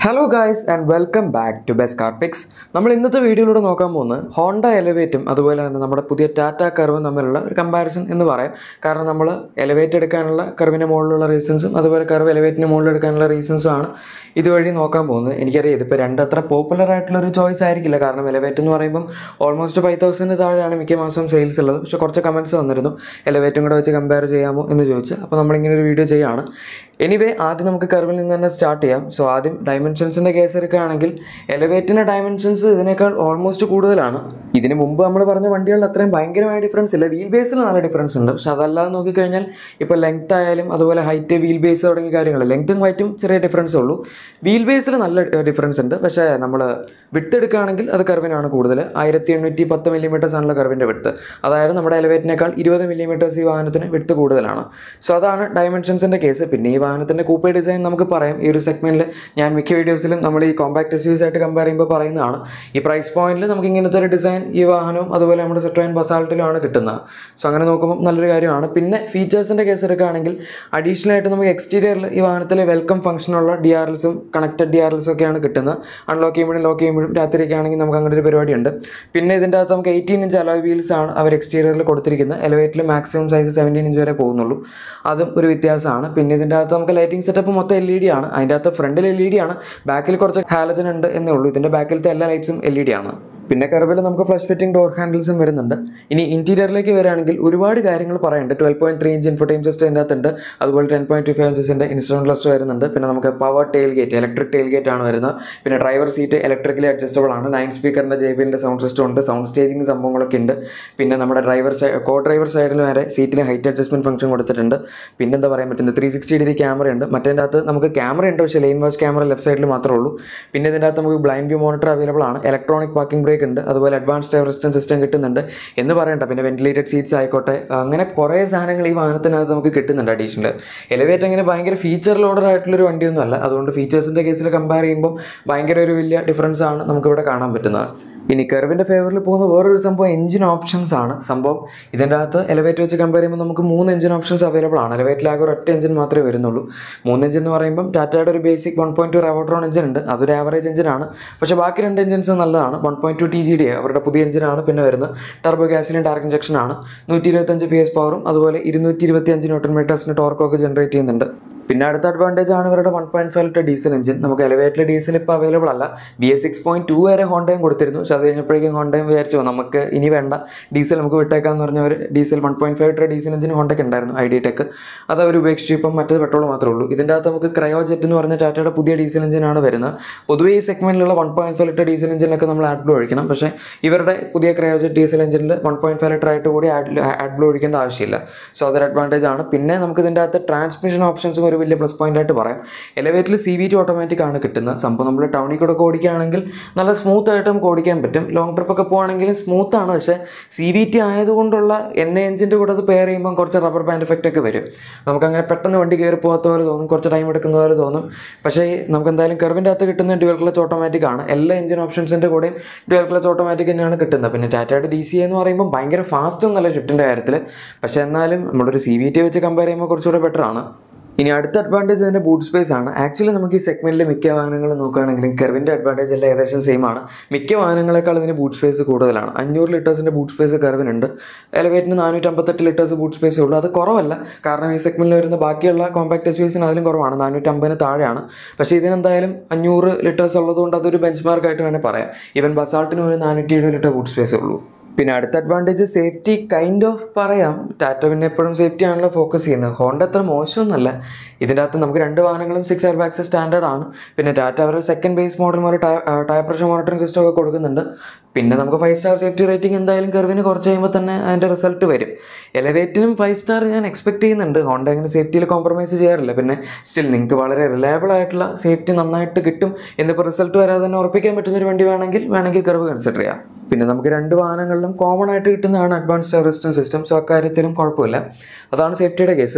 hello guys and welcome back to best car picks നമ്മൾ ഇന്നത്തെ വീഡിയോയിലൂടെ നോക്കാൻ പോകുന്നത് ഹോണ്ട എലവേറ്റും അതുപോലെ തന്നെ നമ്മുടെ പുതിയ ടാറ്റ കർവും തമ്മിലുള്ള ഒരു കമ്പാരിസൺ എന്ന് പറയാം കാരണം നമ്മൾ എലവേറ്റ് എടുക്കാനുള്ള കർവിൻ്റെ മുകളിലുള്ള റീസൺസും അതുപോലെ കർവ് എലവേറ്റിന് മുകളിൽ എടുക്കാനുള്ള റീസൺസും ആണ് ഇതുവഴി നോക്കാൻ പോകുന്നത് എനിക്കറിയാം ഇതിപ്പോൾ രണ്ടത്ര പോപ്പുലർ ആയിട്ടുള്ള ഒരു ചോയ്സ് ആയിരിക്കില്ല കാരണം എലവേറ്റ് എന്ന് പറയുമ്പം ഓൾമോസ്റ്റ് ഫൈവ് തൗസൻഡ് താഴെയാണ് മിക്ക മാസവും സെയിൽസ് ഉള്ളത് പക്ഷേ കുറച്ച് കമൻറ്റ്സ് വന്നിരുന്നു എലവേറ്റും കൂടെ വെച്ച് കമ്പയർ ചെയ്യാമോ എന്ന് ചോദിച്ച് അപ്പോൾ നമ്മളിങ്ങനെ ഒരു വീഡിയോ ചെയ്യുകയാണ് എനിവേ ആദ്യം നമുക്ക് കർവിൽ നിന്ന് തന്നെ സ്റ്റാർട്ട് ചെയ്യാം സോ ആദ്യം ഡയമെൻഷൻസിൻ്റെ കേസ് എടുക്കുകയാണെങ്കിൽ എലവേറ്റിൻ്റെ ഡയമെൻഷൻസ് ഇതിനേക്കാൾ ഓൾമോസ്റ്റ് കൂടുതലാണ് ഇതിന് മുമ്പ് നമ്മൾ പറഞ്ഞ വണ്ടികളിൽ അത്രയും ഭയങ്കരമായ ഡിഫറൻസ് ഇല്ല വീൽ ബേസിൽ നല്ല ഡിഫറൻസ് ഉണ്ട് പക്ഷെ അതല്ലാതെ നോക്കിക്കഴിഞ്ഞാൽ ഇപ്പോൾ ലെങ്ത് ആയാലും അതുപോലെ ഹൈറ്റ് വീൽ ബേസ് തുടങ്ങിയ കാര്യങ്ങൾ ലെങ്ത്തും ഹൈറ്റും ചെറിയ ഡിഫറൻസ് ഉള്ളൂ വീൽ ബേസിൽ നല്ല ഡിഫറൻസ് ഉണ്ട് പക്ഷേ നമ്മൾ വിട്ട് എടുക്കുകയാണെങ്കിൽ അത് കർവിനാണ് കൂടുതൽ ആയിരത്തി എണ്ണൂറ്റി പത്ത് മില്ലിമീറ്റേഴ്സ് ആണല്ലോ കർവിൻ്റെ വിട്ട് അതായത് നമ്മുടെ എലവേറ്റിനേക്കാൾ ഇരുപത് മില്ലിമീറ്റേഴ്സ് ഈ വാഹനത്തിന് വിട്ട് കൂടുതലാണ് സോ അതാണ് ഡയമെൻഷൻസിൻ്റെ കേസ് പിന്നെ ഈ വാഹനത്തിൻ്റെ കൂപ്പേ ഡിസൈൻ നമുക്ക് പറയാം ഈ ഒരു സെഗ്മെൻറ്റിൽ ഞാൻ മിക്ക വീഡിയോസിലും നമ്മൾ ഈ കോമ്പാക്ട് എസ് ആയിട്ട് കമ്പയർ ചെയ്യുമ്പോൾ പറയുന്നതാണ് ഈ പ്രൈസ് പോയിന്റിൽ നമുക്ക് ഇങ്ങനത്തെ ഒരു ഡിസൈൻ ഈ വാഹനവും അതുപോലെ നമ്മുടെ സെട്രോയിൻ ബസാൾട്ടിലുമാണ് കിട്ടുന്നത് സോ അങ്ങനെ നോക്കുമ്പോൾ നല്ലൊരു കാര്യമാണ് പിന്നെ ഫീച്ചേഴ്സിൻ്റെ കേസ് എടുക്കുകയാണെങ്കിൽ അഡീഷണൽ ആയിട്ട് നമുക്ക് എക്സ്റ്റീരിയറിൽ ഈ വാഹനത്തിൽ വെൽക്കം ഫംഗ്ഷനുള്ള ഡി ആർ എൽസും കണക്റ്റഡ് ഡി ആർ എൽസും ഒക്കെയാണ് കിട്ടുന്നത് അൺലോക്ക് ചെയ്യുമ്പോഴും ലോക്ക് ചെയ്യുമ്പോഴും രാത്രിയൊക്കെ ആണെങ്കിൽ നമുക്ക് അങ്ങനെ ഒരു പരിപാടിയുണ്ട് പിന്നെ ഇതിൻ്റെ അകത്ത് നമുക്ക് എയ്റ്റീൻ ഇഞ്ച് അലോയ് വീൽസ് ആണ് അവർ എക്സ്റ്റീരിയറിൽ കൊടുത്തിരിക്കുന്നത് എലവേറ്റിൽ മാക്സിമം സൈസ് സെവൻറ്റീൻ ഇഞ്ച് വരെ പോകുന്നുള്ളൂ അതും ഒരു വ്യത്യാസമാണ് പിന്നെ ഇതിൻ്റെ അകത്ത് നമുക്ക് ലൈറ്റിംഗ് സെറ്റപ്പ് മൊത്തം എൽ ഇ ഡി ആണ് അതിൻ്റെ അകത്ത് ഫ്രണ്ടിൽ എൽ ഇ ഡി ആണ് ബാക്കിൽ കുറച്ച് ഹാലജൻ ഉണ്ട് എന്നേ ഉള്ളൂ ഇതിൻ്റെ ബാക്കിലത്തെ എല്ലാ ലൈറ്റ്സും എൽ ഇ ഡി ആണ് പിന്നെ കർവിൽ നമുക്ക് ഫ്ലഷ് ഫിറ്റിംഗ് ഡോർ ഹാൻഡിൽസും വരുന്നുണ്ട് ഇനി ഇൻറ്റീരിയറിലേക്ക് വരികയാണെങ്കിൽ ഒരുപാട് കാര്യങ്ങൾ പറയുന്നുണ്ട് twelve point three inch infotainment system ഇതിൻ്റെ അകത്തുണ്ട് അതുപോലെ ടെൻ പോയിന്റ് ടു ഫൈവ് ഇഞ്ചസിൻ്റെ ഇൻസ്ട്രുമെൻറ്റ് ക്ലസ്റ്റർ വരുന്നുണ്ട് പിന്നെ നമുക്ക് power tailgate electric tailgate ആണ് വരുന്നത് പിന്നെ ഡ്രൈവർ സീറ്റ് ഇലക്ട്രിക്കലി അഡ്ജസ്റ്റബിൾ ആണ് നയൻ സ്പീക്കറിൻ്റെ ജെ ബിൻ്റെ സൗണ്ട് സിസ്റ്റം ഉണ്ട് സൗണ്ട് സ്റ്റേജിങ് സംഭവങ്ങളൊക്കെ ഉണ്ട് പിന്നെ നമ്മുടെ ഡ്രൈവർ സൈഡ് കോ ഡ്രൈവർ സൈഡിൽ വരെ സീറ്റിൽ ഹൈറ്റ് അഡ്ജസ്റ്റ്മെൻറ്റ് ഫംഗ്ഷൻ കൊടുത്തിട്ടുണ്ട് പിന്നെ എന്താ പറയാൻ പറ്റുന്നത് ത്രീ സിക്സ്റ്റി ഡിഗ്രി ക്യാമറ ഉണ്ട് മറ്റേതിൻ്റെ അകത്ത് നമുക്ക് ക്യാമറ ഉണ്ട് പക്ഷേ ലൈൻ വാച്ച് ക്യാമറ ലെഫ്റ്റ് സൈഡിൽ മാത്രമേ ഉള്ളൂ പിന്നെ ഇതിൻ്റെ അകത്ത് നമുക്ക് ബ്ലൈൻഡ് വ്യൂ മോണിറ്റർ അവൈലബിൾ ആണ് ഇലക്ട്രോണിക് പാർക്കിംഗ് ബ്രേക്ക് ഉണ്ട് അതുപോലെ അഡ്വാൻസ് ഡ്രൈവർ അസിസ്റ്റൻറ്റ് സിസ്റ്റം കിട്ടുന്നുണ്ട് എന്ന് പറയണ്ട പിന്നെ വെന്റിലേറ്റഡ് സീറ്റ്സ് ആയിക്കോട്ടെ അങ്ങനെ കുറേ സാധനങ്ങൾ ഈ വാഹനത്തിനകത്ത് നമുക്ക് കിട്ടുന്നുണ്ട് അഡീഷണൽ എലിവേറ്റ് അങ്ങനെ ഭയങ്കര ഫീച്ചർ ലോഡർ ആയിട്ടുള്ളൊരു വണ്ടിയൊന്നും അല്ല അതുകൊണ്ട് ഫീച്ചേഴ്സിൻ്റെ കേസിൽ കമ്പയർ ചെയ്യുമ്പോൾ ഭയങ്കര ഒരു വലിയ ഡിഫറൻസ് ആണ് നമുക്കിവിടെ കാണാൻ പറ്റുന്നത് ഇനി കർവിൻ്റെ ഫേവറിൽ പോകുന്ന വേറൊരു സംഭവം എഞ്ചിൻ ഓപ്ഷൻസ് ആണ് സംഭവം ഇതിൻ്റെ അകത്ത് എലവേറ്റ് വെച്ച് കമ്പയർ ചെയ്യുമ്പോൾ നമുക്ക് മൂന്ന് എഞ്ചിൻ ഓപ്ഷൻസ് അവൈലബിൾ ആണ് എലവേറ്റിൽ ആകെ ഒരൊറ്റ എഞ്ചിൻ മാത്രമേ വരുന്നുള്ളൂ മൂന്ന് എഞ്ചിൻ എന്ന് പറയുമ്പോൾ ടാറ്റയുടെ ഒരു basic one point two Revotron engine ഉണ്ട് അതൊരു ആവറേജ് എഞ്ചിനാണ് പക്ഷേ ബാക്കി രണ്ട് എഞ്ചിൻസ് നല്ലതാണ് one point two T G D അവരുടെ പുതിയ എഞ്ചിനാണ് പിന്നെ വരുന്നത് ടർബോ ഗ്യാസിലും ഡയറക്ട് ഇഞ്ചക്ഷൻ ആണ് നൂറ്റി ഇരുപത്തഞ്ച് പി എസ് പവറും അതുപോലെ ഇരുന്നൂറ്റി ഇരുപത്തി അഞ്ച് ന്യൂട്ടൺ മീറ്റേഴ്സിന് ടോർക്കൊക്കെ ജനറേറ്റ് ചെയ്യുന്നുണ്ട് പിന്നെ അടുത്ത അഡ്വാൻറ്റേജ് ആണ് ഇവരുടെ one point five litre diesel engine നമുക്ക് എലവേറ്റിൽ ഡീസൽ ഇപ്പോൾ അവൈലബിൾ അല്ല B S six point two വരെ ഹോണ്ടയും കൊടുത്തിരുന്നു പക്ഷേ അത് കഴിഞ്ഞപ്പോഴേക്കും ഹോണ്ടയും വിചാരിച്ചു നമുക്ക് ഇനി വേണ്ട ഡീസൽ നമുക്ക് വിട്ടേക്കാന്ന് പറഞ്ഞവർ diesel one point five litre diesel engine ഹോണ്ടയ്ക്ക് ഉണ്ടായിരുന്നു ഐ ഡി ടെക് അത് അവർ ഉപേക്ഷിച്ചു ഇപ്പം മറ്റേത് പെട്രോൾ മാത്രമേ ഉള്ളൂ ഇതിൻ്റെ അകത്ത് നമുക്ക് ക്രയോജെറ്റ് എന്ന് പറഞ്ഞ ടാറ്റയുടെ പുതിയ ഡീസൽ എഞ്ചിനാണ് വരുന്നത് പൊതുവേ ഈ സെഗ്മെൻറ്റിലുള്ള one point five litre diesel എഞ്ചിനൊക്കെ നമ്മൾ ആഡ് ബ്ലൂ ഒഴിക്കണം പക്ഷേ ഇവരുടെ പുതിയ ക്രയോജെറ്റ് ഡീസൽ എഞ്ചിനിൽ വൺ പോയിന്റ് ഫൈവ് ലിറ്റർ ആയിട്ട് കൂടി ആഡ് ആഡ് ബ്ലൂ ഒഴിക്കേണ്ട ആവശ്യമില്ല സോ അതൊരു അഡ്വാൻറ്റേജ് ആണ് പിന്നെ നമുക്ക് ഇതിൻ്റെ അകത്ത് ട്രാൻസ്മിഷൻ ഓപ്ഷൻസും ഒരു വലിയ പ്ലസ് പോയിന്റ് ആയിട്ട് പറയാം എലവേറ്റിൽ സി വി ടി ഓട്ടോമാറ്റിക് ആണ് കിട്ടുന്നത് സംഭവം നമ്മൾ ടൗണിൽ കൂടെ ഒക്കെ ഓടിക്കുകയാണെങ്കിൽ നല്ല സ്മൂത്ത് ആയിട്ട് നമുക്ക് ഓടിക്കാൻ പറ്റും ലോങ് ട്രിപ്പ് ഒക്കെ പോകുകയാണെങ്കിലും സ്മൂത്ത് ആണ് പക്ഷേ സി വി ടി ആയതുകൊണ്ടുള്ള എൻ എഞ്ചിൻ്റെ കൂടെ അത് പെയർ ചെയ്യുമ്പോൾ കുറച്ച് റബ്ബർ ബാൻഡ് എഫക്റ്റ് ഒക്കെ വരും നമുക്കങ്ങനെ പെട്ടെന്ന് വണ്ടി കയറി പോകാത്ത പോലെ തോന്നും കുറച്ച് ടൈം എടുക്കുന്ന പോലെ തോന്നും പക്ഷേ നമുക്ക് എന്തായാലും കർവിൻ്റെ അകത്ത് കിട്ടുന്ന ഡ്യുവൽ ക്ലച്ച് ഓട്ടോമാറ്റിക് ആണ് എല്ലാ എഞ്ചിൻ ഓപ്ഷൻസിൻ്റെ കൂടെയും ഡ്യുവൽ ക്ലച്ച് ഓട്ടോമാറ്റിക് തന്നെയാണ് കിട്ടുന്നത് പിന്നെ ടാറ്റയുടെ ഡി സി എന്ന് പറയുമ്പോൾ ഭയങ്കര ഫാസ്റ്റ് ഒന്നല്ല ഷിഫ്റ്റിൻ്റെ കാര്യത്തിൽ പക്ഷേ എന്നാലും നമ്മളൊരു സി വി ടി വെച്ച് കമ്പയർ ചെയ്യുമ്പോൾ കുറച്ചുകൂടെ ബെറ്റർ ആണ് ഇനി അടുത്ത അഡ്വാൻറ്റേജ് ഇതിൻ്റെ ബൂട്ട് സ്പേസ് ആണ് ആക്ച്വലി നമുക്ക് ഈ സെഗ്മെൻറ്റിൽ മിക്ക വാഹനങ്ങൾ നോക്കുകയാണെങ്കിലും കെർവിൻ്റെ അഡ്വാൻറ്റേജ് എല്ലാം ഏകദേശം സെയിം ആണ് മിക്ക വാഹനങ്ങളെക്കാൾ ഇതിന് ബൂട്ട് സ്പേസ് കൂടുതലാണ് അഞ്ഞൂറ് ലിറ്റേഴ്സിൻ്റെ ബൂട്ട് സ്പേസ് കെർവിനുണ്ട് എലവേറ്റിന് നാനൂറ്റമ്പത്തെട്ട് ലിറ്റേഴ്സ് ബൂട്ട് സ്പേസ് ഉള്ളൂ അത് കുറവല്ല കാരണം ഈ സെഗ്മെൻറ്റിൽ വരുന്ന ബാക്കിയുള്ള കോമ്പാക്ട് എസ് യുസിന് അതിലും കുറവാണ് നാനൂറ്റമ്പതിന് താഴെയാണ് പക്ഷേ ഇതിനെന്തായാലും അഞ്ഞൂറ് ലിറ്റേഴ്സ് ഉള്ളതുകൊണ്ട് അതൊരു ബെഞ്ച് മാർക്കായിട്ട് വേണേൽ പറയാം ഈവൻ ബസാൾട്ടിന് ഒരു നാനൂറ്റി എഴുപത് ലിറ്റർ ബൂട്ട് സ്പേസ് ഉള്ളൂ പിന്നെ അടുത്ത അഡ്വാൻറ്റേജ് സേഫ്റ്റി കൈൻഡ് ഓഫ് പറയാം ടാറ്റ പിന്നെ എപ്പോഴും സേഫ്റ്റി ആണല്ലോ ഫോക്കസ് ചെയ്യുന്നത് ഹോണ്ട അത്ര മോശമൊന്നുമല്ല ഇതിൻ്റെ അകത്ത് നമുക്ക് രണ്ട് വാഹനങ്ങളും സിക്സ് എയർ ബാഗ്സ് സ്റ്റാൻഡേർഡ് ആണ് പിന്നെ ടാറ്റ അവരുടെ സെക്കൻഡ് ബേസ് മോഡൽ പോലെ ടയർ പ്രഷർ മോണിറ്ററിംഗ് സിസ്റ്റം ഒക്കെ കൊടുക്കുന്നുണ്ട് പിന്നെ നമുക്ക് ഫൈവ് സ്റ്റാർ സേഫ്റ്റി റേറ്റിംഗ് എന്തായാലും കർവിന് കുറച്ച് കഴിയുമ്പോൾ തന്നെ അതിൻ്റെ റിസൾട്ട് വരും എലവേറ്റിനും ഫൈവ് സ്റ്റാർ ഞാൻ എക്സ്പെക്ട് ചെയ്യുന്നുണ്ട് ഹോണ്ട അങ്ങനെ സേഫ്റ്റിയിൽ കോംപ്രമൈസ് ചെയ്യാറില്ല പിന്നെ സ്റ്റിൽ നിങ്ങൾക്ക് വളരെ റിലയബിൾ ആയിട്ടുള്ള സേഫ്റ്റി നന്നായിട്ട് കിട്ടും എന്നിപ്പോൾ റിസൾട്ട് വരാതെ തന്നെ ഉറപ്പിക്കാൻ പറ്റുന്നൊരു വണ്ടി വേണമെങ്കിൽ വേണമെങ്കിൽ കർവ് കൺസിഡർ ചെയ്യാം പിന്നെ നമുക്ക് രണ്ട് വാഹനങ്ങളിലും കോമൺ ആയിട്ട് കിട്ടുന്നതാണ് അഡ്വാൻസ് റെസിസ്റ്റൻസ് സിസ്റ്റം സോ അക്കാര്യത്തിലും കുഴപ്പമില്ല അതാണ് സേഫ്റ്റിയുടെ കേസ്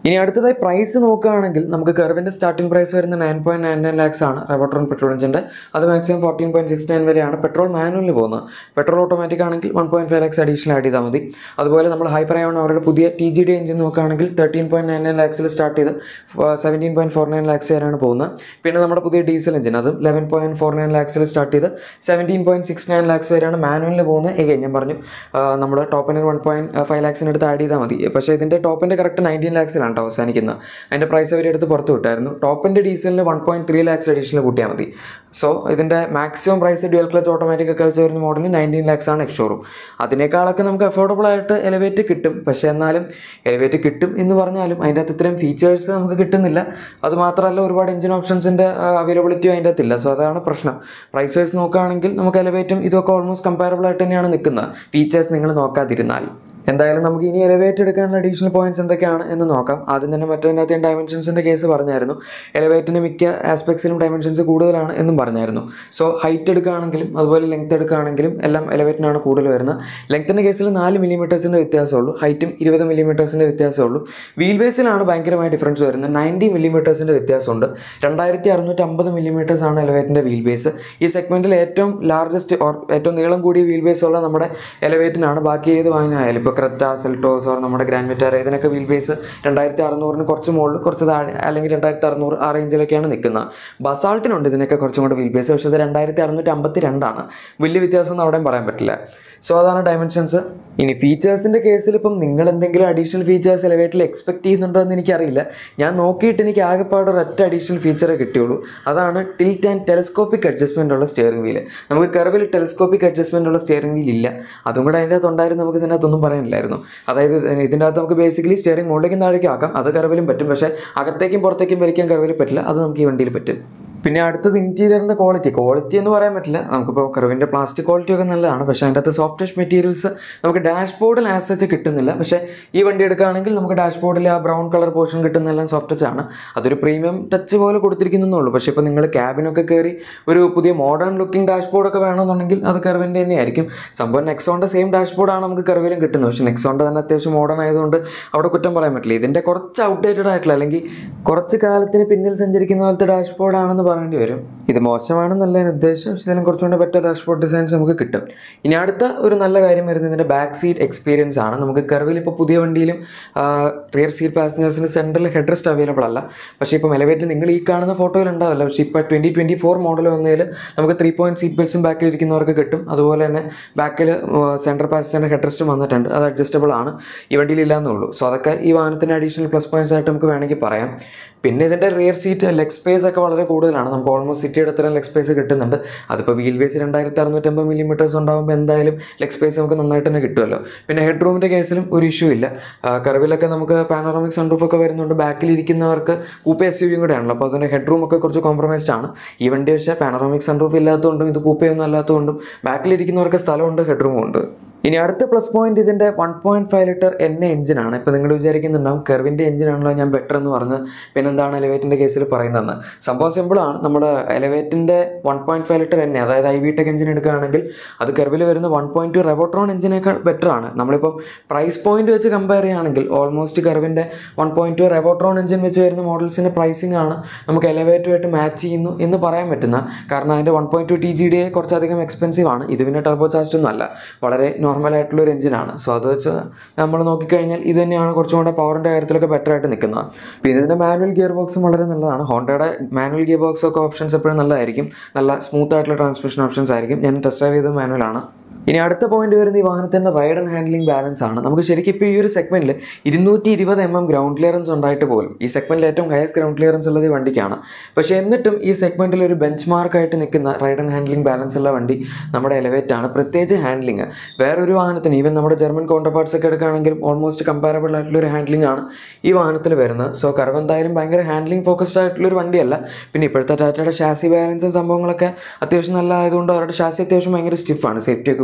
ഇനി അടുത്തതായി പ്രൈസ് നോക്കുകയാണെങ്കിൽ നമുക്ക് കർവിൻ്റെ സ്റ്റാർട്ടിംഗ് പ്രൈസ് വരുന്ന nine point nine nine lakhs ആണ് റെബോട്രോൺ പെട്രോൾ എഞ്ചിൻ്റെ അത് maximum fourteen point six nine വരെയാണ് പെട്രോൾ മാനുവലിൽ പോകുന്നത് പെട്രോൾ ഓട്ടോമാറ്റിക് ആണെങ്കിൽ one point five lakhs additional add ചെയ്താൽ മതി അതുപോലെ നമ്മൾ ഹൈപ്പർ അയോൺ അവരുടെ പുതിയ ടി ജി ഡി എഞ്ചിൻ നോക്കുകയാണെങ്കിൽ തേർട്ടീൻ പോയിന്റ് നയൻ നയൻ ലാക്സിൽ സ്റ്റാർട്ട് ചെയ്ത് seventeen point four nine lakhs വരെയാണ് പോകുന്നത് പിന്നെ നമ്മുടെ പുതിയ ഡീസൽ എഞ്ചിൻ അതും ലെവൻ പോയിന്റ് ഫോർ നയൻ ലാക്സിൽ സ്റ്റാർട്ട് ചെയ്ത് seventeen point six nine lakhs വരെയാണ് മാനുവലിൽ പോകുന്നത് എഗൈൻ ഞാൻ പറഞ്ഞു നമ്മൾ ടോപ്പിന് വൺ പോയിന്റ് ഫൈവ് ലാക്സിന് അടുത്ത് ആഡ് ചെയ്താൽ മതി പക്ഷേ ഇതിൻ്റെ ടോപ്പിൻ്റെ കറക്റ്റ് നയൻറ്റീൻ ലാക്സിലാണ് കേട്ടോ അവസാനിക്കുന്നത് അതിൻ്റെ പ്രൈസ് അവർ എടുത്ത് പുറത്ത് വിട്ടായിരുന്നു ടോപ്പിൻ്റെ ഡീസലിന് one point three lakhs additional കൂട്ടിയാൽ മതി സോ ഇതിൻ്റെ maximum price dual clutch automatic ഒക്കെ വെച്ച് വരുന്ന മോഡലിന് നയൻറ്റീൻ ലാക്സ് ആണ് എക്സ്ഷോറും അതിനേക്കാളൊക്കെ നമുക്ക് അഫോർഡബിൾ ആയിട്ട് എലവേറ്റ് കിട്ടും പക്ഷേ എന്നാലും എലവേറ്റ് കിട്ടും എന്ന് പറഞ്ഞാലും അതിൻ്റെ അകത്ത് ഇത്രയും ഫീച്ചേഴ്സ് നമുക്ക് കിട്ടുന്നില്ല അത് മാത്രമല്ല ഒരുപാട് എഞ്ചിൻ ഓപ്ഷൻസിൻ്റെ അവൈലബിലിറ്റി അതിൻ്റെ അകത്തില്ല സോ അതാണ് പ്രശ്നം പ്രൈസ് വൈസ് നോക്കുകയാണെങ്കിൽ നമുക്ക് എലവേറ്റും ഇതൊക്കെ ഓൾമോസ്റ്റ് കമ്പാരബിൾ ആയിട്ട് തന്നെയാണ് നിൽക്കുന്നത് ഫീച്ചേഴ്സ് നിങ്ങൾ നോക്കാതിരുന്നാൽ എന്തായാലും നമുക്ക് ഇനി എലവേറ്റ് എടുക്കാനുള്ള അഡീഷണൽ പോയിന്റ്സ് എന്തൊക്കെയാണ് എന്ന് നോക്കാം ആദ്യം തന്നെ മറ്റേതിനകത്ത് ഞാൻ ഡയമെൻഷൻസിൻ്റെ കേസ് പറഞ്ഞായിരുന്നു എലവേറ്റിന് മിക്ക ആസ്പെക്ട്സിലും ഡയമെൻഷൻസ് കൂടുതലാണ് എന്നും പറഞ്ഞായിരുന്നു സോ ഹൈറ്റ് എടുക്കുകയാണെങ്കിലും അതുപോലെ ലെങ്ത് എടുക്കുകയാണെങ്കിലും എല്ലാം എലവേറ്റിനാണ് കൂടുതൽ വരുന്നത് ലെങ്ത്തിൻ്റെ കേസിൽ നാല് മില്ലിമീറ്റേഴ്സിൻ്റെ വ്യത്യാസമുള്ളൂ ഹൈറ്റും ഇരുപത് മില്ലിമീറ്റേഴ്സിൻ്റെ വ്യത്യാസമുള്ളൂ വീൽ ബേസിലാണ് ഭയങ്കരമായ ഡിഫറൻസ് വരുന്നത് നയൻറ്റി മില്ലിമീറ്റേഴ്സിൻ്റെ വ്യത്യാസമുണ്ട് രണ്ടായിരത്തി അറുന്നൂറ്റി അമ്പത് മില്ലിമീറ്റേഴ്സ് ആണ് എലവേറ്റിൻ്റെ വീൽ ബേസ് ഈ സെഗ്മെൻറ്റിൽ ഏറ്റവും ലാർജസ്റ്റ് ഓർ ഏറ്റവും നീളം കൂടിയ വീൽ ബേസ് ഉള്ള നമ്മുടെ എലവേറ്റിനാണ് ബാക്കി ഏത് വാഹനമായാലും ഇപ്പോൾ ക്രെറ്റ സെൽട്ടോസ് ഓർ നമ്മുടെ ഗ്രാൻഡ് വിറ്റാര ഇതിനൊക്കെ വീൽ ബേസ് രണ്ടായിരത്തി അറുന്നൂറിന് കുറച്ച് മുകളിൽ കുറച്ച് താഴെ അല്ലെങ്കിൽ രണ്ടായിരത്തി അറുന്നൂറ് ആ റേഞ്ചിലൊക്കെയാണ് നിൽക്കുന്നത് ബസാൾട്ടിനുണ്ട് ഇതിനൊക്കെ കുറച്ചും കൂടെ വീൽ ബേസ് പക്ഷേ ഇത് രണ്ടായിരത്തി അറുന്നൂറ്റി അമ്പത്തി രണ്ടാണ് വലിയ വ്യത്യാസം ഒന്നും അവിടെയും പറയാൻ പറ്റില്ല സോ അതാണ് ഡയമെൻഷൻസ് ഇനി ഫീച്ചേഴ്സിൻ്റെ കേസിൽ ഇപ്പം നിങ്ങൾ എന്തെങ്കിലും അഡീഷണൽ ഫീച്ചേഴ്സ് എലവേറ്റിൽ എക്സ്പെക്ട് ചെയ്യുന്നുണ്ടോ എന്ന് എനിക്കറിയില്ല ഞാൻ നോക്കിയിട്ട് എനിക്ക് ആകെപ്പാട് ഒരൊറ്റ അഡീഷണൽ ഫീച്ചറേ കിട്ടിയുള്ളൂ അതാണ് ടിൽറ്റ് ആൻഡ് ടെലസ്കോപ്പിക് അഡ്ജസ്റ്റ്മെൻ്റ് ഉള്ള സ്റ്റിയറിംഗ് വീല് നമുക്ക് കർവിൽ ടെലസ്കോപ്പിക് അഡ്ജസ്റ്റ്മെൻ്റ് ഉള്ള സ്റ്റിയറിംഗ് വീൽ ഇല്ല അതും കൂടെ അതിൻ്റെ അകത്ത് ഉണ്ടായിരുന്നു നമുക്ക് ഇതിനകത്തൊന്നും പറയാനില്ലായിരുന്നു അതായത് ഇതിൻ്റെ അകത്ത് നമുക്ക് ബേസിക്കലി സ്റ്റിയറിംഗ് മുകളിലേക്കും താഴേക്കും ആക്കാം അത് കർവിലും പറ്റും പക്ഷേ അകത്തേക്കും പുറത്തേക്കും വലിക്കാൻ കർവിൽ പറ്റില്ല അത് നമുക്ക് ഈ വണ്ടിയിൽ പറ്റും പിന്നെ അടുത്തത് ഇൻറ്റീരിയറിൻ്റെ ക്വാളിറ്റി ക്വാളിറ്റി എന്ന് പറയാൻ പറ്റില്ല നമുക്കിപ്പോൾ കർവിൻ്റെ പ്ലാസ്റ്റിക് ക്വാളിറ്റി ഒക്കെ നല്ലതാണ് പക്ഷേ അതിൻ്റെ അകത്ത് സോഫ്റ്റ് ടച്ച് മെറ്റീരിയൽസ് നമുക്ക് ഡാഷ്ബോർഡിൽ ആസ് സച്ച് കിട്ടുന്നില്ല പക്ഷേ ഈ വണ്ടി എടുക്കുകയാണെങ്കിൽ നമുക്ക് ഡാഷ്ബോർഡിൽ ആ ബ്രൗൺ കളർ പോർഷൻ കിട്ടുന്നതെല്ലാം സോഫ്റ്റ് ടച്ച് ആണ് അതൊരു പ്രീമിയം ടച്ച് പോലെ കൊടുത്തിരിക്കുന്നുള്ളൂ പക്ഷേ ഇപ്പോൾ നിങ്ങൾ ക്യാബിനൊക്കെ കയറി ഒരു പുതിയ മോഡേൺ ലുക്കിംഗ് ഡാഷ്ബോർഡൊക്കെ വേണമെന്നുണ്ടെങ്കിൽ അത് കർവിൻ്റെ തന്നെയായിരിക്കും സംഭവം നെക്സോണിൻ്റെ സെയിം ഡാഷ്ബോർഡാണ് നമുക്ക് കർവിലും കിട്ടുന്നത് പക്ഷേ നെക്സോണിൻ്റെ തന്നെ അത്യാവശ്യം മോഡേൺ ആയതുകൊണ്ട് അവിടെ കുറ്റം പറയാൻ പറ്റില്ല ഇതിൻ്റെ കുറച്ച് ഔട്ട്ഡേറ്റഡ് ആയിട്ടുള്ള അല്ലെങ്കിൽ കുറച്ച് കാലത്തിന് പിന്നിൽ സഞ്ചരിക്കുന്ന പോലത്തെ ഡാഷ്ബോർഡാണെന്ന് പറയേണ്ടി വരും ഇത് മോശമാണെന്നല്ല ഞാൻ ഉദ്ദേശം പക്ഷേ ഇതിലും കുറച്ചുകൂടെ ബെറ്റർ ഡാഷ്ബോർഡ് ഡിസൈൻസ് നമുക്ക് കിട്ടും ഇനി അടുത്ത ഒരു നല്ല കാര്യം വരുന്നത് ഇതിൻ്റെ ബാക്ക് സീറ്റ് എക്സ്പീരിയൻസ് ആണ് നമുക്ക് കർവിൽ ഇപ്പോൾ പുതിയ വണ്ടിയിലും റിയർ സീറ്റ് പാസഞ്ചേഴ്സിന് സെൻട്രൽ ഹെഡ് റെസ്റ്റ് അവൈലബിൾ അല്ല പക്ഷേ ഇപ്പോൾ നിലവിൽ നിങ്ങൾ ഈ കാണുന്ന ഫോട്ടോയിൽ ഉണ്ടാവില്ല പക്ഷേ ഇപ്പോൾ ട്വൻറ്റി ട്വൻറ്റി ഫോർ മോഡൽ വന്നതിൽ നമുക്ക് ത്രീ പോയിൻറ്റ് സീറ്റ് ബെൽറ്റ്സും ബാക്കിൽ ഇരിക്കുന്നവർക്ക് കിട്ടും അതുപോലെ തന്നെ ബാക്കിൽ സെൻട്രൽ പാസഞ്ചറിൻ്റെ ഹെഡ് റെസ്റ്റും വന്നിട്ടുണ്ട് അത് അഡ്ജസ്റ്റബിൾ ആണ് ഈ വണ്ടിയിൽ ഇല്ലാന്നുള്ളൂ സോ അതൊക്കെ ഈ വാഹനത്തിൻ്റെ അഡീഷണൽ പ്ലസ് പോയിന്റ്സ് ആയിട്ട് നമുക്ക് വേണമെങ്കിൽ പറയാം പിന്നെ ഇതിൻ്റെ റിയർ സീറ്റ് ലെഗ് സ്പേസ് ഒക്കെ വളരെ കൂടുതലാണ് നമുക്ക് ഓൾമോസ്റ്റ് സിറ്റിയുടെ അത്രയും ലെഗ് സ്പേസ് കിട്ടുന്നുണ്ട് അതിപ്പോൾ വീൽ ബേസ് രണ്ടായിരത്തി അറുന്നൂറ്റമ്പത് മില്ലിമീറ്റേഴ്സ് ഉണ്ടാകുമ്പോൾ എന്തായാലും ലെഗ് സ്പേസ് നമുക്ക് നന്നായിട്ട് തന്നെ കിട്ടുമല്ലോ പിന്നെ ഹെഡ് റൂമിൻ്റെ കേസിലും ഒരു ഇഷ്യൂ ഇല്ല കർവിലൊക്കെ നമുക്ക് പാനോറമിക് സൺറൂഫ് ഒക്കെ വരുന്നുണ്ട് ബാക്കിൽ ഇരിക്കുന്നവർക്ക് കൂപ്പ എസ് യു വിയും കൂടെയാണല്ലോ അപ്പോൾ അതിൻ്റെ ഹെഡ് റൂം ഒക്കെ കുറച്ച് കോംപ്രമൈസ്ഡ് ആണ് ഈ വണ്ടി പക്ഷേ പാനോറമിക് സൺറൂഫ് ഇല്ലാത്തതുകൊണ്ടും ഇത് കൂപ്പയൊന്നും അല്ലാത്തതുകൊണ്ടും ബാക്കിലിരിക്കുന്നവർക്ക് സ്ഥലമുണ്ട് ഹെഡ് റൂമും ഉണ്ട് ഇനി അടുത്ത പ്ലസ് പോയിന്റ് ഇതിൻ്റെ വൺ പോയിന്റ് ഫൈവ് ലിറ്റർ എണ്ണ എഞ്ചിനാണ് ഇപ്പോൾ നിങ്ങൾ വിചാരിക്കുന്നുണ്ടാവും കെർവിൻ്റെ എഞ്ചിനാണല്ലോ ഞാൻ ബെറ്റർ എന്ന് പറഞ്ഞ് പിന്നെ എന്താണ് എലവേറ്റിൻ്റെ കേസിൽ പറയുന്നതെന്ന് സംഭവം സിമ്പിളാണ് നമ്മുടെ എലവേറ്റിൻ്റെ വൺ പോയിന്റ് ഫൈവ് ലിറ്റർ എണ്ണ അതായത് ഐ വി ടെക് എഞ്ചിൻ എടുക്കുകയാണെങ്കിൽ അത് കെർവിൽ വരുന്ന വൺ പോയിന്റ് ടു റെവോട്രോൺ എഞ്ചിനേക്കാൾ ബെറ്റർ ആണ് നമ്മളിപ്പം പ്രൈസ് പോയിന്റ് വെച്ച് കമ്പയർ ചെയ്യുകയാണെങ്കിൽ ഓൾമോസ്റ്റ് കെർവിൻ്റെ one point two Revotron engine വെച്ച് വരുന്ന മോഡൽസിൻ്റെ പ്രൈസിംഗ് ആണ് നമുക്ക് എലവേറ്റുമായിട്ട് മാച്ച് ചെയ്യുന്നു എന്ന് പറയാൻ പറ്റുന്ന കാരണം അതിൻ്റെ one point two T G D എ കുറച്ചധികം എക്സ്പെൻസീവ് ആണ് ഇത് പിന്നെ ടർബോ ചാർജ് ഒന്നും അല്ല വളരെ നോർമൽ ആയിട്ടുള്ള ഒരു എഞ്ചിനാണ് സോ അത് വെച്ച് നമ്മൾ നോക്കിക്കഴിഞ്ഞാൽ ഇത് തന്നെയാണ് കുറച്ചും കൂടെ പവറിൻ്റെ കാര്യത്തിലൊക്കെ ബെറ്റർ ആയിട്ട് നിൽക്കുന്നത് പിന്നെ ഇതിൻ്റെ മാനുവൽ ഗിയർ ബോക്സും വളരെ നല്ലതാണ് ഹോണ്ടയുടെ മാനുവൽ ഗിയർ ബോക്സ് ഒക്കെ ഓപ്ഷൻസ് എപ്പോഴും നല്ലതായിരിക്കും നല്ല സ്മൂത്ത് ആയിട്ടുള്ള ട്രാൻസ്മിഷൻ ഓപ്ഷൻസ് ആയിരിക്കും ഞാൻ ടെസ്റ്റ് ഡ്രൈവ് ചെയ്തത് മാനുവലാണ് ഇനി അടുത്ത പോയിന്റ് വരുന്നത് ഈ വാഹനത്തിൻ്റെ റൈഡ് ആൻഡ് ഹാൻഡ്ലിംഗ് ബാലൻസ് ആണ് നമുക്ക് ശരിക്കും ഇപ്പോൾ ഈ ഒരു സെഗ്മെന്റിൽ ഇരുന്നൂറ്റി ഇരുപത് എം എം ഗ്രൗണ്ട് ക്ലിയറൻസ് ഉണ്ടായിട്ട് പോലും ഈ സെഗ്മെന്റിൽ ഏറ്റവും ഹയസ്റ്റ് ഗ്രൗണ്ട് ക്ലിയറൻസ് ഉള്ളത് ഈ വണ്ടിക്കാണ് പക്ഷേ എന്നിട്ടും ഈ സെഗ്മെന്റിൽ ഒരു ബെഞ്ച് മാർക്കായിട്ട് നിൽക്കുന്ന റൈഡ് ആൻഡ് ഹാൻഡ്ലിംഗ് ബാലൻസ് ഉള്ള വണ്ടി നമ്മുടെ എലവേറ്റ് ആണ് പ്രത്യേകിച്ച് ഹാൻഡ്ലിംഗ് വേറൊരു വാഹനത്തിന് ഈവൻ നമ്മുടെ ജർമ്മൻ കൗണ്ടർ പാർട്സ് ഒക്കെ എടുക്കുകയാണെങ്കിലും ഓൾമോസ്റ്റ് കമ്പാരബിൾ ആയിട്ടുള്ള ഒരു ഹാൻഡ്ലിംഗ് ആണ് ഈ വാഹനത്തിൽ വരുന്നത് സോ കർവ് എന്തായാലും ഭയങ്കര ഹാൻഡ്ലിംഗ് ഫോക്കസ്ഡ് ആയിട്ടുള്ള ഒരു വണ്ടിയല്ല പിന്നെ ഇപ്പോഴത്തെ ടാറ്റയുടെ ഷാസി ബാലൻസും സംഭവങ്ങളൊക്കെ അത്യാവശ്യം നല്ല ആയതുകൊണ്ട് അവരുടെ ഷാസി അത്യാവശ്യം ഭയങ്കര സ്റ്റിഫാണ് സേഫ്റ്റി ഒക്കെ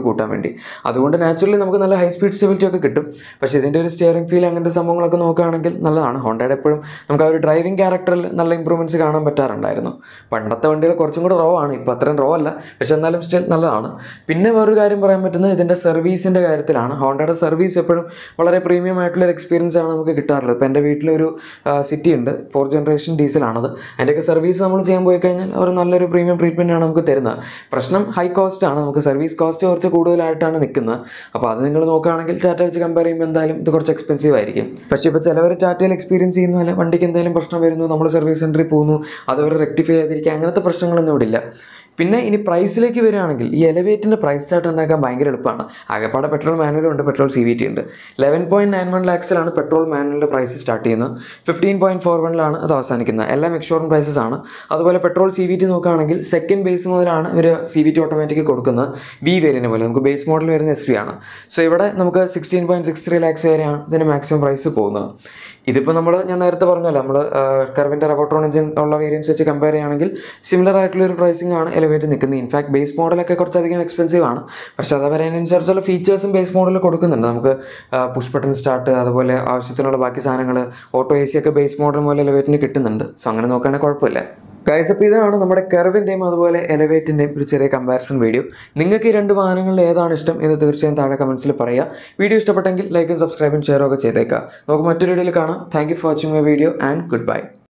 കൂട്ടാൻ വേണ്ടി അതുകൊണ്ട് നാച്ചുറലി നമുക്ക് നല്ല ഹൈ സ്പീഡ് സ്റ്റെബിലിറ്റി ഒക്കെ കിട്ടും പക്ഷേ ഇതിൻ്റെ ഒരു സ്റ്റിയറിംഗ് ഫീൽ അങ്ങനത്തെ സംഭവങ്ങളൊക്കെ നോക്കുകയാണെങ്കിൽ നല്ലതാണ് ഹോണ്ടയുടെ എപ്പോഴും നമുക്ക് ആ ഒരു ഡ്രൈവിംഗ് ക്യാരക്ടറിൽ നല്ല ഇമ്പ്രൂവ്മെൻറ്റ്സ് കാണാൻ പറ്റാറുണ്ടായിരുന്നു പണ്ടത്തെ വണ്ടികൾ കുറച്ചും കൂടെ റോ ആണ് ഇപ്പോൾ അത്രയും റോ അല്ല പക്ഷെ എന്നാലും സ്റ്റിൽ നല്ലതാണ് പിന്നെ വേറൊരു കാര്യം പറയാൻ പറ്റുന്നത് ഇതിൻ്റെ സർവീസിൻ്റെ കാര്യത്തിലാണ് ഹോണ്ടയുടെ സർവീസ് എപ്പോഴും വളരെ പ്രീമിയം ആയിട്ടുള്ള ഒരു എക്സ്പീരിയൻസ് ആണ് നമുക്ക് കിട്ടാറുള്ളത് ഇപ്പോൾ എൻ്റെ വീട്ടിലൊരു സിറ്റി ഉണ്ട് ഫോർ ജനറേഷൻ ഡീസലാണത് അതിൻ്റെയൊക്കെ സർവീസ് നമ്മൾ ചെയ്യാൻ പോയി കഴിഞ്ഞാൽ അവർ നല്ലൊരു പ്രീമിയം ട്രീറ്റ്മെൻ്റ് ആണ് നമുക്ക് തരുന്നത് പ്രശ്നം ഹൈ കോസ്റ്റ് ആണ് നമുക്ക് സർവീസ് കോസ്റ്റ് കുറച്ച് കൂടുതലായിട്ടാണ് നിൽക്കുന്നത് അപ്പോൾ അത് നിങ്ങൾ നോക്കുകയാണെങ്കിൽ ടാറ്റ വെച്ച് കമ്പയർ ചെയ്യുമ്പോൾ എന്തായാലും ഇത് കുറച്ച് എക്സ്പെൻസീവ് ആയിരിക്കും പക്ഷേ ഇപ്പോൾ ചിലവർ ടാറ്റയിൽ എക്സ്പീരിയൻസ് ചെയ്യുന്ന പോലെ വണ്ടിക്ക് എന്തെങ്കിലും പ്രശ്നം വരുന്നു നമ്മൾ സർവീസ് സെൻറ്ററിൽ പോകുന്നു അതവർ റെക്ടിഫൈ ചെയ്തിരിക്കുക അങ്ങനത്തെ പ്രശ്നങ്ങളൊന്നും ഇവിടെ ഇല്ല പിന്നെ ഇനി പ്രൈസിലേക്ക് വരികയാണെങ്കിൽ ഈ എലവേറ്റിൻ്റെ പ്രൈസ് ചാർട്ട് ഉണ്ടാക്കാൻ ഭയങ്കര എളുപ്പമാണ് ആകെപ്പാടെ പെട്രോൾ മാനുവലും ഉണ്ട് പെട്രോൾ സി വി ടി ഉണ്ട് ലെവൻ പോയിൻറ്റ് നയൻ വൺ ലാക്സിലാണ് പെട്രോൾ മാനുവലിൻ്റെ പ്രൈസ് സ്റ്റാർട്ട് ചെയ്യുന്നത് ഫിഫ്റ്റീൻ പോയിൻറ്റ് ഫോർ വണ്ണിലാണ് അത് അവസാനിക്കുന്നത് എല്ലാം എക്സ്ഷോറൂം പ്രൈസസ് ആണ് അതുപോലെ പെട്രോൾ സി വി ടി നോക്കുകയാണെങ്കിൽ സെക്കൻഡ് ബേസ് മുതലാണ് ഇവർ സി വി ടി ഓട്ടോമാറ്റിക് കൊടുക്കുന്നത് വി വേരിയൻ്റ് പോലെ നമുക്ക് ബേസ് മോഡൽ വരുന്ന എസ് വി ആണ് സോ ഇവിടെ നമുക്ക് sixteen point six three lakhs വരെയാണ് ഇതിന് മാക്സിമം പ്രൈസ് പോകുന്നത് ഇതിപ്പോൾ നമ്മൾ ഞാൻ നേരത്തെ പറഞ്ഞല്ലോ നമ്മൾ കർവിൻ്റെ റബോട്രോൺ എഞ്ചിൻ ഉള്ള വേരിയൻസ് വെച്ച് കമ്പയർ ചെയ്യുകയാണെങ്കിൽ സിമിലർ ആയിട്ടുള്ള ഒരു പ്രൈസിംഗ് ആണ് എലിവേറ്റ് നിൽക്കുന്നത് ഇൻഫാക്ട് ബേസ് മോഡലൊക്കെ കുറച്ചധികം എക്സ്പെൻസീവ് ആണ് പക്ഷേ അത് വരുന്നതിനനുസരിച്ചുള്ള ഫീച്ചേഴ്സും ബേസ് മോഡലിൽ കൊടുക്കുന്നുണ്ട് നമുക്ക് പുഷ് ബട്ടൺ സ്റ്റാർട്ട് അതുപോലെ ആവശ്യത്തിനുള്ള ബാക്കി സാധനങ്ങൾ ഓട്ടോ എ സി ഒക്കെ ബേസ് മോഡൽ പോലെ എലിവേറ്റിന് കിട്ടുന്നുണ്ട് സോ അങ്ങനെ നോക്കുകയാണെങ്കിൽ കുഴപ്പമില്ല ഗൈസ് അപ്പോൾ ഇതാണ് നമ്മുടെ കെർവിൻ്റെയും അതുപോലെ എലവേറ്റിൻ്റെയും ഒരു ചെറിയ കമ്പാരിസൺ വീഡിയോ നിങ്ങൾക്ക് ഈ രണ്ട് വാഹനങ്ങളിൽ ഏതാണ് ഇഷ്ടം എന്ന് തീർച്ചയായും താഴെ കമൻസിൽ പറയുക വീഡിയോ ഇഷ്ടപ്പെട്ടെങ്കിൽ ലൈക്കും സബ്സ്ക്രൈബും ഷെയറും ഒക്കെ ചെയ്തേക്കുക നമുക്ക് മറ്റൊരു വീഡിയോയിൽ കാണാം thank you for watching my video and good bye